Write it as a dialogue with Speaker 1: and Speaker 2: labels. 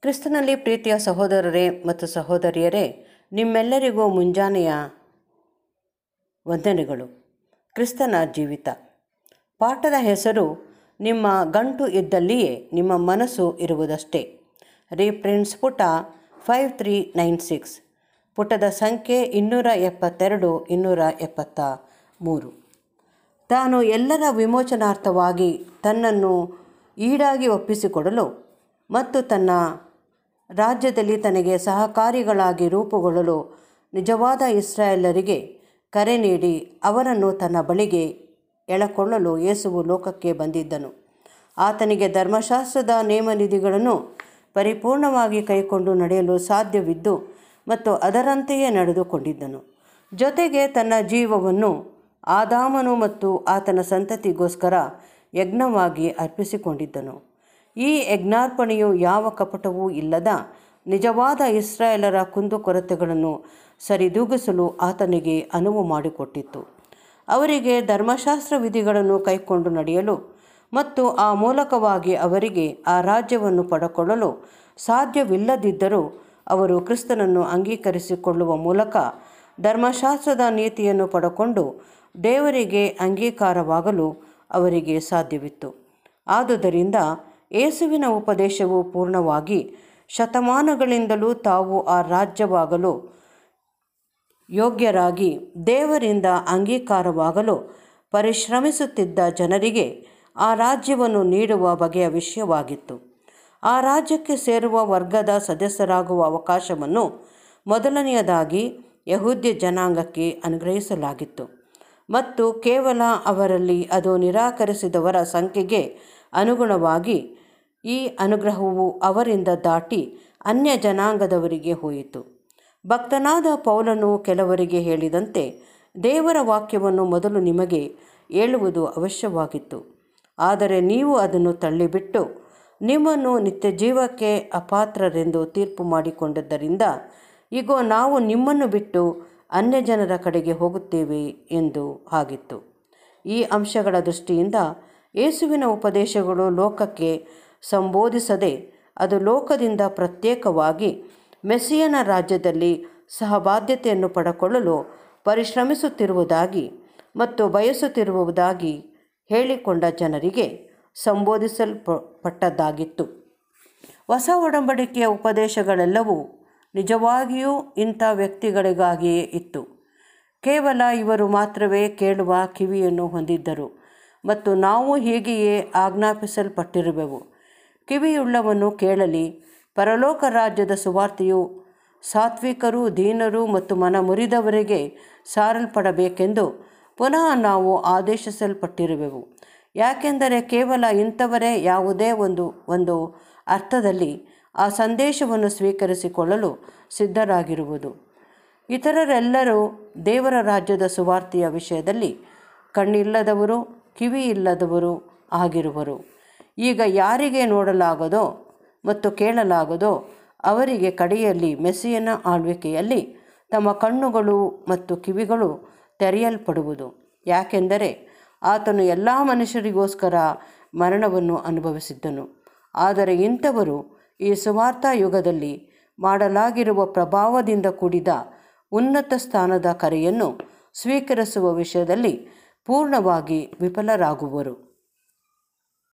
Speaker 1: ಕ್ರಿಸ್ತನಲ್ಲಿ ಪ್ರೀತಿಯ ಸಹೋದರರೇ ಮತ್ತು ಸಹೋದರಿಯರೇ ನಿಮ್ಮೆಲ್ಲರಿಗೂ ಮುಂಜಾನೆಯ ವಂದನೆಗಳು ಕ್ರಿಸ್ತನ ಜೀವಿತ ಪಾಠದ ಹೆಸರು ನಿಮ್ಮ ಗಂಟು ಇದ್ದಲ್ಲಿಯೇ ನಿಮ್ಮ ಮನಸ್ಸು ಇರುವುದಷ್ಟೇ ರೀಪ್ರಿಂಟ್ಸ್ ಪುಟ ಫೈವ್ ತ್ರೀ ನೈನ್ ಸಿಕ್ಸ್ ಪುಟದ ಸಂಖ್ಯೆ ಇನ್ನೂರ ಎಪ್ಪತ್ತೆರಡು ಇನ್ನೂರ ಎಪ್ಪತ್ತ ಮೂರು ತಾನು ಎಲ್ಲರ ವಿಮೋಚನಾರ್ಥವಾಗಿ ತನ್ನನ್ನು ಈಡಾಗಿ ಒಪ್ಪಿಸಿಕೊಡಲು ಮತ್ತು ತನ್ನ ರಾಜ್ಯದಲ್ಲಿ ತನಗೆ ಸಹಕಾರಿಗಳಾಗಿ ರೂಪುಗೊಳ್ಳಲು ನಿಜವಾದ ಇಸ್ರಾಯೇಲರಿಗೆ ಕರೆ ನೀಡಿ ಅವರನ್ನು ತನ್ನ ಬಳಿಗೆ ಎಳಕೊಳ್ಳಲು ಯೇಸುವು ಲೋಕಕ್ಕೆ ಬಂದಿದ್ದನು ಆತನಿಗೆ ಧರ್ಮಶಾಸ್ತ್ರದ ನೇಮನಿಧಿಗಳನ್ನು ಪರಿಪೂರ್ಣವಾಗಿ ಕೈಕೊಂಡು ನಡೆಯಲು ಸಾಧ್ಯವಿದ್ದು ಮತ್ತು ಅದರಂತೆಯೇ ನಡೆದುಕೊಂಡಿದ್ದನು ಜೊತೆಗೆ ತನ್ನ ಜೀವವನ್ನು ಆದಾಮನು ಮತ್ತು ಆತನ ಸಂತತಿಗೋಸ್ಕರ ಯಜ್ಞವಾಗಿ ಅರ್ಪಿಸಿಕೊಂಡಿದ್ದನು ಈ ಯಜ್ಞಾರ್ಪಣೆಯು ಯಾವ ಕಪಟವೂ ಇಲ್ಲದ ನಿಜವಾದ ಇಸ್ರಾಯೇಲರ ಕುಂದುಕೊರತೆಗಳನ್ನು ಸರಿದೂಗಿಸಲು ಆತನಿಗೆ ಅನುವು ಮಾಡಿಕೊಟ್ಟಿತ್ತು ಅವರಿಗೆ ಧರ್ಮಶಾಸ್ತ್ರ ವಿಧಿಗಳನ್ನು ಕೈಕೊಂಡು ನಡೆಯಲು ಮತ್ತು ಆ ಮೂಲಕವಾಗಿ ಅವರಿಗೆ ಆ ರಾಜ್ಯವನ್ನು ಪಡೆಕೊಳ್ಳಲು ಸಾಧ್ಯವಿಲ್ಲದಿದ್ದರೂ ಅವರು ಕ್ರಿಸ್ತನನ್ನು ಅಂಗೀಕರಿಸಿಕೊಳ್ಳುವ ಮೂಲಕ ಧರ್ಮಶಾಸ್ತ್ರದ ನೀತಿಯನ್ನು ಪಡೆಕೊಂಡು ದೇವರಿಗೆ ಅಂಗೀಕಾರವಾಗಲು ಅವರಿಗೆ ಸಾಧ್ಯವಿತ್ತು ಆದುದರಿಂದ ಯೇಸುವಿನ ಉಪದೇಶವು ಪೂರ್ಣವಾಗಿ ಶತಮಾನಗಳಿಂದಲೂ ತಾವು ಆ ರಾಜ್ಯವಾಗಲು ಯೋಗ್ಯರಾಗಿ ದೇವರಿಂದ ಅಂಗೀಕಾರವಾಗಲು ಪರಿಶ್ರಮಿಸುತ್ತಿದ್ದ ಜನರಿಗೆ ಆ ರಾಜ್ಯವನ್ನು ನೀಡುವ ಬಗೆಯ ವಿಷಯವಾಗಿತ್ತು ಆ ರಾಜ್ಯಕ್ಕೆ ಸೇರುವ ವರ್ಗದ ಸದಸ್ಯರಾಗುವ ಅವಕಾಶವನ್ನು ಮೊದಲನೆಯದಾಗಿ ಯಹೂದ್ಯ ಜನಾಂಗಕ್ಕೆ ಅನುಗ್ರಹಿಸಲಾಗಿತ್ತು ಮತ್ತು ಕೇವಲ ಅವರಲ್ಲಿ ಅದು ನಿರಾಕರಿಸಿದವರ ಸಂಖ್ಯೆಗೆ ಅನುಗುಣವಾಗಿ ಈ ಅನುಗ್ರಹವು ಅವರಿಂದ ದಾಟಿ ಅನ್ಯ ಜನಾಂಗದವರಿಗೆ ಹೋಯಿತು ಭಕ್ತನಾದ ಪೌಲನು ಕೆಲವರಿಗೆ ಹೇಳಿದಂತೆ ದೇವರ ವಾಕ್ಯವನ್ನು ಮೊದಲು ನಿಮಗೆ ಹೇಳುವುದು ಅವಶ್ಯವಾಗಿತ್ತು ಆದರೆ ನೀವು ಅದನ್ನು ತಳ್ಳಿಬಿಟ್ಟು ನಿಮ್ಮನ್ನು ನಿತ್ಯ ಜೀವಕ್ಕೆ ಅಪಾತ್ರರೆಂದು ತೀರ್ಪು ಮಾಡಿಕೊಂಡಿದ್ದರಿಂದ ಈಗ ನಾವು ನಿಮ್ಮನ್ನು ಬಿಟ್ಟು ಅನ್ಯ ಜನರ ಕಡೆಗೆ ಹೋಗುತ್ತೇವೆ ಎಂದು ಆಗಿತ್ತು ಈ ಅಂಶಗಳ ದೃಷ್ಟಿಯಿಂದ ಯೇಸುವಿನ ಉಪದೇಶಗಳು ಲೋಕಕ್ಕೆ ಸಂಬೋಧಿಸದೆ ಅದು ಲೋಕದಿಂದ ಪ್ರತ್ಯೇಕವಾಗಿ ಮೆಸ್ಸಿಯನ ರಾಜ್ಯದಲ್ಲಿ ಸಹಬಾಧ್ಯತೆಯನ್ನು ಪಡೆಕೊಳ್ಳಲು ಪರಿಶ್ರಮಿಸುತ್ತಿರುವುದಾಗಿ ಮತ್ತು ಬಯಸುತ್ತಿರುವುದಾಗಿ ಹೇಳಿಕೊಂಡ ಜನರಿಗೆ ಸಂಬೋಧಿಸಲ್ಪಟ್ಟದ್ದಾಗಿತ್ತು ಹೊಸ ಒಡಂಬಡಿಕೆಯ ಉಪದೇಶಗಳೆಲ್ಲವೂ ನಿಜವಾಗಿಯೂ ಇಂಥ ವ್ಯಕ್ತಿಗಳಿಗಾಗಿಯೇ ಇತ್ತು ಕೇವಲ ಇವರು ಮಾತ್ರವೇ ಕೇಳುವ ಕಿವಿಯನ್ನು ಹೊಂದಿದ್ದರು ಮತ್ತು ನಾವು ಹೀಗೆಯೇ ಆಜ್ಞಾಪಿಸಲ್ಪಟ್ಟಿರುವೆವು ಕಿವಿಯುಳ್ಳವನು ಕೇಳಲಿ ಪರಲೋಕ ರಾಜ್ಯದ ಸುವಾರ್ತೆಯು ಸಾತ್ವಿಕರು ದೀನರು ಮತ್ತು ಮನ ಮುರಿದವರಿಗೆ ಸಾರಲ್ಪಡಬೇಕೆಂದು ಪುನಃ ನಾವು ಆದೇಶಿಸಲ್ಪಟ್ಟಿರುವೆವು ಯಾಕೆಂದರೆ ಕೇವಲ ಇಂಥವರೇ ಯಾವುದೇ ಒಂದು ಒಂದು ಅರ್ಥದಲ್ಲಿ ಆ ಸಂದೇಶವನ್ನು ಸ್ವೀಕರಿಸಿಕೊಳ್ಳಲು ಸಿದ್ಧರಾಗಿರುವುದು ಇತರರೆಲ್ಲರೂ ದೇವರ ರಾಜ್ಯದ ಸುವಾರ್ತೆಯ ವಿಷಯದಲ್ಲಿ ಕಣ್ಣಿಲ್ಲದವರು ಕಿವಿ ಇಲ್ಲದವರು ಆಗಿರುವರು ಈಗ ಯಾರಿಗೆ ನೋಡಲಾಗದೋ ಮತ್ತು ಕೇಳಲಾಗದೋ ಅವರಿಗೆ ಕಡೆಯಲ್ಲಿ ಮೆಸ್ಸಿಯನ ಆಳ್ವಿಕೆಯಲ್ಲಿ ತಮ್ಮ ಕಣ್ಣುಗಳು ಮತ್ತು ಕಿವಿಗಳು ತೆರೆಯಲ್ಪಡುವುದು ಯಾಕೆಂದರೆ ಆತನು ಎಲ್ಲ ಮನುಷ್ಯರಿಗೋಸ್ಕರ ಮರಣವನ್ನು ಅನುಭವಿಸಿದ್ದನು ಆದರೆ ಇಂಥವರು ಈ ಸುವಾರ್ಥ ಯುಗದಲ್ಲಿ ಮಾಡಲಾಗಿರುವ ಪ್ರಭಾವದಿಂದ ಕೂಡಿದ ಉನ್ನತ ಸ್ಥಾನದ ಕರೆಯನ್ನು ಸ್ವೀಕರಿಸುವ ವಿಷಯದಲ್ಲಿ ಪೂರ್ಣವಾಗಿ ವಿಫಲರಾಗುವರು